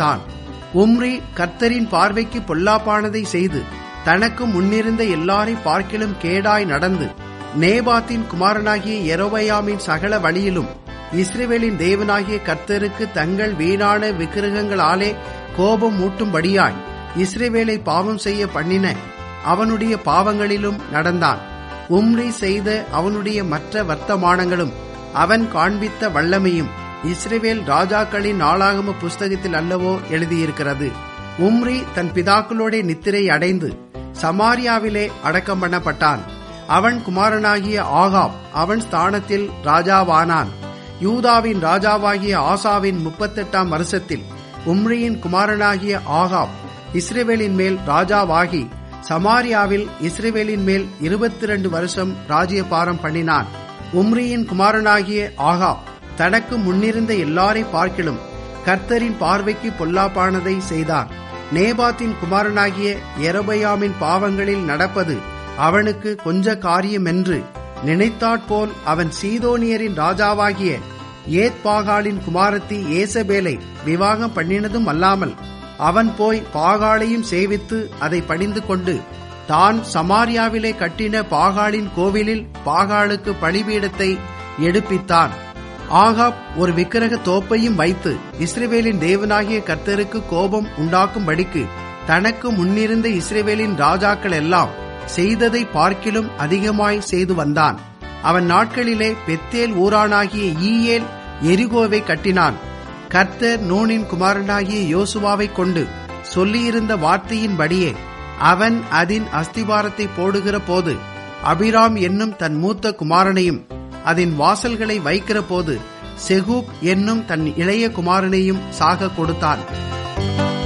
எடுப்பித்தான் உம்ரி கர்த்தரின் பார்வைக்கு பொல்லாப்பானதை செய்து தனக்கு முன்னிருந்த எல்லாரை பார்க்கிலும் கேடாய் நடந்து நேபாத்தின் குமாரனாகிய எரோபயாமின் சகல வழியிலும் இஸ்ரேவேலின் தேவனாகிய கர்த்தருக்கு தங்கள் வீணான விக்கிரகங்களாலே கோபம் மூட்டும்படியாய் இஸ்ரேவேலை பாவம் செய்ய பண்ணின அவனுடைய பாவங்களிலும் நடந்தான் உம்ரி செய்த அவனுடைய மற்ற வர்த்தமானங்களும் அவன் காண்பித்த வல்லமையும் இஸ்ரேவேல் ராஜாக்களின் நாளாகம புஸ்தகத்தில் அல்லவோ எழுதியிருக்கிறது உம்ரி தன் பிதாக்களோட நித்திரை அடைந்து சமாரியாவிலே அடக்கம் பண்ணப்பட்டான் அவன் குமாரனாகிய ஆகாப் அவன் ஸ்தானத்தில் ராஜாவானான் யூதாவின் ராஜாவாகிய ஆசாவின் முப்பத்தெட்டாம் வருஷத்தில் உம்ரியின் குமாரனாகிய ஆகாப் இஸ்ரேவேலின் மேல் ராஜாவாகி சமாரியாவில் இஸ்ரேவேலின் மேல் இருபத்தி ரெண்டு வருஷம் ராஜ்யபாரம் பண்ணினான் உம்ரியின் குமாரனாகிய ஆகாப் தனக்கு முன்னிருந்த எல்லாரை பார்க்கிலும் கர்த்தரின் பார்வைக்கு பொல்லாப்பானதை செய்தான் நேபாத்தின் குமாரனாகிய எரபயாமின் பாவங்களில் நடப்பது அவனுக்கு கொஞ்ச காரியமென்று நினைத்தாற்போல் அவன் சீதோனியரின் ராஜாவாகிய ஏத்பாகாலின் குமாரத்தி ஏசபேலை விவாகம் பண்ணினதும் அல்லாமல் அவன் போய் பாகாலையும் சேவித்து அதை பணிந்து கொண்டு தான் சமாரியாவிலே கட்டின பாகாலின் கோவிலில் பாகாலுக்கு பலிபீடத்தை எடுப்பித்தான் ஆகாப் ஒரு விக்கிரக தோப்பையும் வைத்து இஸ்ரேவேலின் தேவனாகிய கர்த்தருக்கு கோபம் உண்டாக்கும்படிக்கு தனக்கு முன்னிருந்த இஸ்ரேவேலின் ராஜாக்கள் எல்லாம் செய்ததை பார்க்கிலும் அதிகமாய் செய்து வந்தான் அவன் நாட்களிலே பெத்தேல் ஊரானாகிய ஈயேல் எரிகோவை கட்டினான் கர்த்தர் நூனின் குமாரனாகிய யோசுவாவை கொண்டு சொல்லியிருந்த வார்த்தையின்படியே அவன் அதன் அஸ்திபாரத்தை போடுகிற போது அபிராம் என்னும் தன் மூத்த குமாரனையும் அதன் வாசல்களை வைக்கிற போது செகூப் என்னும் தன் இளைய குமாரனையும் சாக கொடுத்தான்